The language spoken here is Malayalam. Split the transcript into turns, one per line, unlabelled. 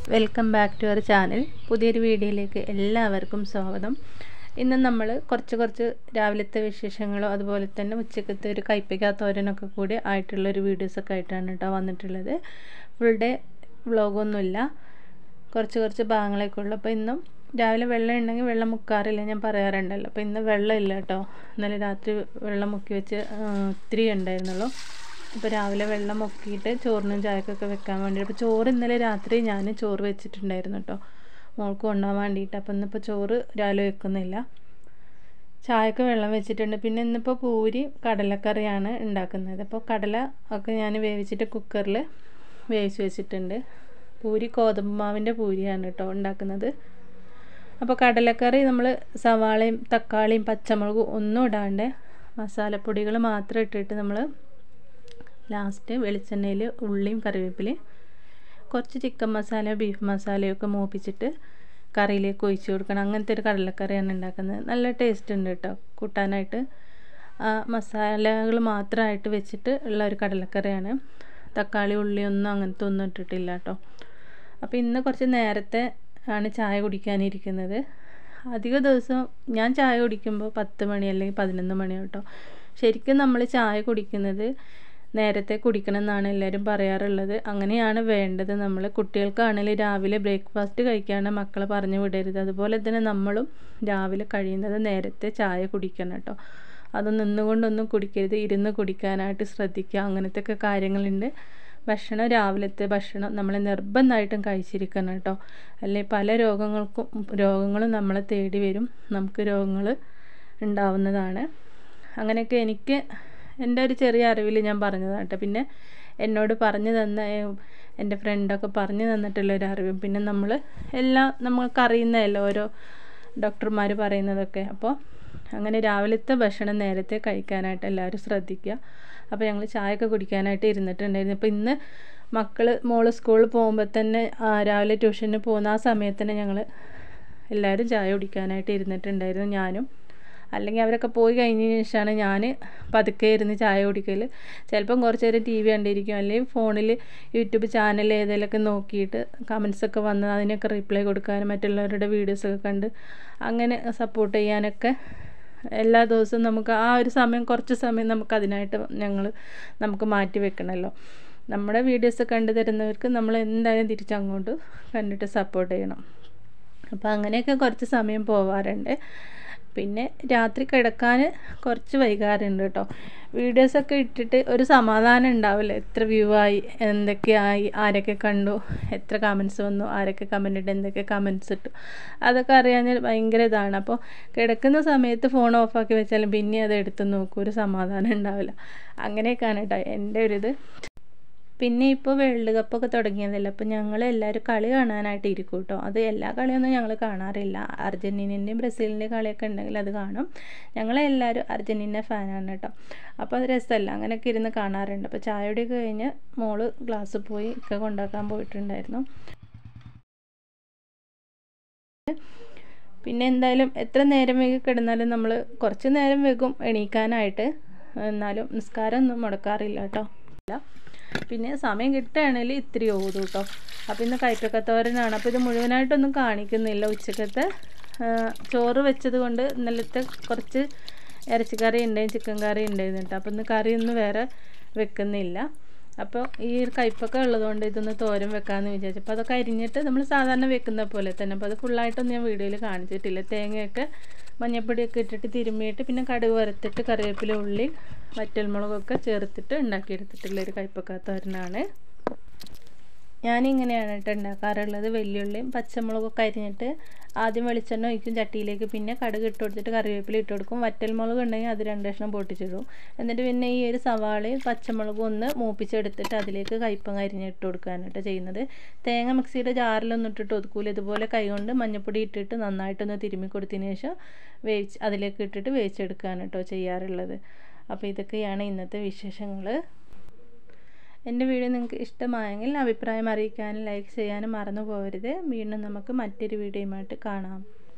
welcome back to our channel പുതിയൊരു വീഡിയോയിലേക്ക് എല്ലാവർക്കും സ്വാഗതം ഇന്ന് നമ്മൾ കുറച്ച് കുറച്ച് രാവിലത്തെ വിശേഷങ്ങളോ അതുപോലെ തന്നെ ഉച്ചക്കത്തെ ഒരു കയ്പ്പിക്കാ തോരനൊക്കെ കൂടി ആയിട്ടുള്ളൊരു വീഡിയോസൊക്കെ ആയിട്ടാണ് കേട്ടോ വന്നിട്ടുള്ളത് ഫുൾ ഡേ വ്ളോഗൊന്നുമില്ല കുറച്ച് കുറച്ച് ഭാഗങ്ങളൊക്കെ ഉള്ളൂ അപ്പോൾ ഇന്നും രാവിലെ വെള്ളം ഉണ്ടെങ്കിൽ വെള്ളം മുക്കാറില്ല ഞാൻ പറയാറുണ്ടല്ലോ അപ്പോൾ ഇന്ന് വെള്ളം ഇല്ല കേട്ടോ ഇന്നലെ രാത്രി വെള്ളം മുക്കി വെച്ച് ഇത്തിരി ഉണ്ടായിരുന്നുള്ളൂ അപ്പോൾ രാവിലെ വെള്ളം മുക്കിയിട്ട് ചോറിനും ചായക്കൊക്കെ വെക്കാൻ വേണ്ടി അപ്പോൾ ചോറ് ഇന്നലെ രാത്രി ഞാൻ ചോറ് വെച്ചിട്ടുണ്ടായിരുന്നു കേട്ടോ മോൾക്ക് കൊണ്ടുപോകാൻ വേണ്ടിയിട്ട് അപ്പോൾ ഇന്നിപ്പോൾ ചോറ് രാവിലെ വെക്കുന്നില്ല ചായക്ക് വെള്ളം വെച്ചിട്ടുണ്ട് പിന്നെ ഇന്നിപ്പോൾ പൂരി കടലക്കറിയാണ് ഉണ്ടാക്കുന്നത് അപ്പോൾ കടല ഒക്കെ ഞാൻ വേവിച്ചിട്ട് കുക്കറിൽ വേവിച്ച് വെച്ചിട്ടുണ്ട് പൂരി ഗോതമ്പ് മാവിൻ്റെ പൂരിയാണ് കേട്ടോ ഉണ്ടാക്കുന്നത് അപ്പോൾ കടലക്കറി നമ്മൾ സവാളയും തക്കാളിയും പച്ചമുളകും ഒന്നും ഇടാണ്ട് മസാലപ്പൊടികൾ മാത്രം ഇട്ടിട്ട് നമ്മൾ ലാസ്റ്റ് വെളിച്ചെണ്ണയിൽ ഉള്ളിയും കറിവേപ്പിലയും കുറച്ച് ചിക്കൻ മസാല ബീഫ് മസാലയൊക്കെ മൂപ്പിച്ചിട്ട് കറിയിലേക്ക് ഒഴിച്ച് കൊടുക്കണം അങ്ങനത്തെ ഒരു കടലക്കറിയാണ് ഉണ്ടാക്കുന്നത് നല്ല ടേസ്റ്റ് ഉണ്ട് കേട്ടോ കൂട്ടാനായിട്ട് മസാലകൾ മാത്രമായിട്ട് വെച്ചിട്ട് ഉള്ള ഒരു കടലക്കറിയാണ് തക്കാളി ഉള്ളി ഒന്നും അങ്ങനത്തെ ഒന്നും ഇട്ടിട്ടില്ല കേട്ടോ അപ്പോൾ ഇന്ന് കുറച്ച് നേരത്തെ ആണ് ചായ കുടിക്കാനിരിക്കുന്നത് അധിക ദിവസം ഞാൻ ചായ കുടിക്കുമ്പോൾ പത്ത് മണി അല്ലെങ്കിൽ പതിനൊന്ന് മണി കേട്ടോ ശരിക്കും നമ്മൾ ചായ കുടിക്കുന്നത് നേരത്തെ കുടിക്കണം എന്നാണ് എല്ലാവരും പറയാറുള്ളത് അങ്ങനെയാണ് വേണ്ടത് നമ്മൾ കുട്ടികൾക്കാണെങ്കിലും രാവിലെ ബ്രേക്ക്ഫാസ്റ്റ് കഴിക്കാണ്ട് മക്കളെ പറഞ്ഞു വിടരുത് അതുപോലെ തന്നെ നമ്മളും രാവിലെ കഴിയുന്നത് നേരത്തെ ചായ കുടിക്കണം കേട്ടോ അത് നിന്നുകൊണ്ടൊന്നും കുടിക്കരുത് ഇരുന്ന് കുടിക്കാനായിട്ട് ശ്രദ്ധിക്കുക അങ്ങനത്തെ ഒക്കെ കാര്യങ്ങളുണ്ട് ഭക്ഷണം രാവിലത്തെ ഭക്ഷണം നമ്മൾ നിർബന്ധമായിട്ടും കഴിച്ചിരിക്കണം കേട്ടോ അല്ലെ പല രോഗങ്ങൾക്കും രോഗങ്ങളും നമ്മളെ തേടി വരും നമുക്ക് രോഗങ്ങൾ ഉണ്ടാവുന്നതാണ് അങ്ങനെയൊക്കെ എനിക്ക് എൻ്റെ ഒരു ചെറിയ അറിവിൽ ഞാൻ പറഞ്ഞതാണ് കേട്ടോ പിന്നെ എന്നോട് പറഞ്ഞു തന്ന എൻ്റെ ഫ്രണ്ടൊക്കെ പറഞ്ഞു തന്നിട്ടുള്ളൊരു അറിവും പിന്നെ നമ്മൾ എല്ലാം നമ്മൾക്കറിയുന്നതല്ലോ ഓരോ ഡോക്ടർമാർ പറയുന്നതൊക്കെ അപ്പോൾ അങ്ങനെ രാവിലത്തെ ഭക്ഷണം നേരത്തെ കഴിക്കാനായിട്ട് എല്ലാവരും ശ്രദ്ധിക്കുക അപ്പോൾ ഞങ്ങൾ ചായയൊക്കെ കുടിക്കാനായിട്ട് ഇരുന്നിട്ടുണ്ടായിരുന്നു അപ്പോൾ ഇന്ന് മക്കൾ മോള് സ്കൂളിൽ പോകുമ്പോൾ തന്നെ രാവിലെ ട്യൂഷന് പോകുന്ന ആ സമയത്ത് തന്നെ ഞങ്ങൾ എല്ലാവരും ചായ കുടിക്കാനായിട്ട് ഇരുന്നിട്ടുണ്ടായിരുന്നു ഞാനും അല്ലെങ്കിൽ അവരൊക്കെ പോയി കഴിഞ്ഞതിന് ശേഷമാണ് ഞാൻ പതുക്കെ ഇരുന്ന് ചായ കുടിക്കൽ ചിലപ്പം കുറച്ച് നേരം ടി വി കണ്ടിരിക്കും അല്ലെങ്കിൽ ഫോണിൽ യൂട്യൂബ് ചാനൽ ഏതെങ്കിലുമൊക്കെ നോക്കിയിട്ട് കമൻസൊക്കെ വന്ന് അതിനൊക്കെ റിപ്ലൈ കൊടുക്കാനും മറ്റുള്ളവരുടെ വീഡിയോസൊക്കെ കണ്ട് അങ്ങനെ സപ്പോർട്ട് ചെയ്യാനൊക്കെ എല്ലാ ദിവസവും നമുക്ക് ആ ഒരു സമയം കുറച്ച് സമയം നമുക്ക് അതിനായിട്ട് ഞങ്ങൾ നമുക്ക് മാറ്റി വെക്കണമല്ലോ നമ്മുടെ വീഡിയോസ് കണ്ടു തരുന്നവർക്ക് നമ്മൾ എന്തായാലും തിരിച്ചങ്ങോട്ട് കണ്ടിട്ട് സപ്പോർട്ട് ചെയ്യണം അപ്പോൾ അങ്ങനെയൊക്കെ കുറച്ച് സമയം പോവാറുണ്ട് പിന്നെ രാത്രി കിടക്കാൻ കുറച്ച് വൈകാറുണ്ട് കേട്ടോ വീഡിയോസൊക്കെ ഇട്ടിട്ട് ഒരു സമാധാനം ഉണ്ടാവില്ല എത്ര വ്യൂ ആയി എന്തൊക്കെയായി ആരൊക്കെ കണ്ടു എത്ര കമൻസ് വന്നു ആരൊക്കെ കമൻ്റ് ഇട്ട് എന്തൊക്കെ കമൻസ് ഇട്ടു അതൊക്കെ അറിയാൻ ഭയങ്കര ഇതാണ് അപ്പോൾ കിടക്കുന്ന സമയത്ത് ഫോൺ ഓഫാക്കി വെച്ചാലും പിന്നെ അത് എടുത്ത് നോക്കും ഒരു സമാധാനം ഉണ്ടാവില്ല അങ്ങനെയൊക്കെയാണ് കേട്ടോ എൻ്റെ ഒരു ഇത് പിന്നെ ഇപ്പോൾ വേൾഡ് കപ്പൊക്കെ തുടങ്ങിയതല്ലേ അപ്പോൾ ഞങ്ങൾ എല്ലാവരും കളി കാണാനായിട്ട് ഇരിക്കും കേട്ടോ അത് എല്ലാ കളിയൊന്നും ഞങ്ങൾ കാണാറില്ല അർജൻറ്റീനൻ്റെയും ബ്രസീലിൻ്റെയും കളിയൊക്കെ ഉണ്ടെങ്കിൽ അത് കാണും ഞങ്ങളെല്ലാവരും അർജൻറ്റീന ഫാനാണ് കേട്ടോ അപ്പോൾ അത് രസമല്ല അങ്ങനെയൊക്കെ ഇരുന്ന് കാണാറുണ്ട് അപ്പോൾ ചായയുടെയൊക്കെ കഴിഞ്ഞ് മോള് ക്ലാസ്സിൽ പോയി ഒക്കെ കൊണ്ടാക്കാൻ പോയിട്ടുണ്ടായിരുന്നു പിന്നെ എന്തായാലും എത്ര നേരം വൈകി കിടന്നാലും നമ്മൾ കുറച്ച് നേരം വൈകും എണീക്കാനായിട്ട് എന്നാലും നിസ്കാരം ഒന്നും മുടക്കാറില്ല കേട്ടോ പിന്നെ സമയം കിട്ടുകയാണെങ്കിൽ ഇത്തിരി ഓതും കേട്ടോ അപ്പോൾ ഇന്ന് കൈപ്പക്കത്തോരനാണ് അപ്പോൾ ഇത് മുഴുവനായിട്ടൊന്നും കാണിക്കുന്നില്ല ഉച്ചക്കത്തെ ചോറ് വെച്ചത് കൊണ്ട് ഇന്നലത്തെ കുറച്ച് ഇറച്ചിക്കറി ഉണ്ടായിരുന്നു ചിക്കൻ കറി ഉണ്ടായിരുന്നു കേട്ടോ അപ്പോൾ ഇന്ന് കറിയൊന്നും വേറെ വെക്കുന്നില്ല അപ്പോൾ ഈ ഒരു കയ്പ്പൊക്കെ ഉള്ളതുകൊണ്ട് ഇതൊന്ന് തോരൻ വെക്കാമെന്ന് വിചാരിച്ചു അപ്പോൾ അതൊക്കെ അരിഞ്ഞിട്ട് നമ്മൾ സാധാരണ വെക്കുന്ന പോലെ തന്നെ അപ്പോൾ അത് ഫുള്ളായിട്ടൊന്നും ഞാൻ വീഡിയോയിൽ കാണിച്ചിട്ടില്ല തേങ്ങയൊക്കെ മഞ്ഞൾപ്പൊടിയൊക്കെ ഇട്ടിട്ട് തിരുമ്മിയിട്ട് പിന്നെ കടുക് വറുത്തിട്ട് കറിവേപ്പില ഉള്ളി വറ്റൽമുളകൊക്കെ ചേർത്തിട്ട് ഉണ്ടാക്കിയെടുത്തിട്ടുള്ള ഒരു കയ്പ്പക്കാത്തോരനാണ് ഞാനിങ്ങനെയാണ് കേട്ടോ ഉണ്ടാക്കാറുള്ളത് വെല്ലുള്ളിയും പച്ചമുളകൊക്കെ അരിഞ്ഞിട്ട് ആദ്യം വെളിച്ചെണ്ണ ഒഴിക്കും ചട്ടിയിലേക്ക് പിന്നെ കടുക് ഇട്ട് കൊടുത്തിട്ട് കറിവേപ്പില ഇട്ട് കൊടുക്കും വറ്റൽമുളക് ഉണ്ടെങ്കിൽ അത് രണ്ട് കഷ്ണം പൊട്ടിച്ചിടും എന്നിട്ട് പിന്നെ ഈ ഒരു സവാളയും പച്ചമുളകും ഒന്ന് മൂപ്പിച്ചെടുത്തിട്ട് അതിലേക്ക് കയ്പങ്ങ അരിഞ്ഞിട്ട് കൊടുക്കുകയാണ് കേട്ടോ ചെയ്യുന്നത് തേങ്ങ മിക്സിയുടെ ജാറിലൊന്നും ഇട്ടിട്ട് ഒതുക്കൂല ഇതുപോലെ കൈകൊണ്ട് മഞ്ഞപ്പൊടി ഇട്ടിട്ട് നന്നായിട്ടൊന്ന് തിരുമ്മി കൊടുത്തതിന് ശേഷം വേവിച്ച് അതിലേക്ക് ഇട്ടിട്ട് വേവിച്ചെടുക്കുകയാണ് കേട്ടോ ചെയ്യാറുള്ളത് അപ്പോൾ ഇതൊക്കെയാണ് ഇന്നത്തെ വിശേഷങ്ങൾ എൻ്റെ വീഡിയോ നിങ്ങൾക്ക് ഇഷ്ടമായെങ്കിൽ അഭിപ്രായം അറിയിക്കാനും ലൈക്ക് ചെയ്യാനും മറന്നു പോകരുത് വീണ്ടും നമുക്ക് മറ്റൊരു വീഡിയോയുമായിട്ട് കാണാം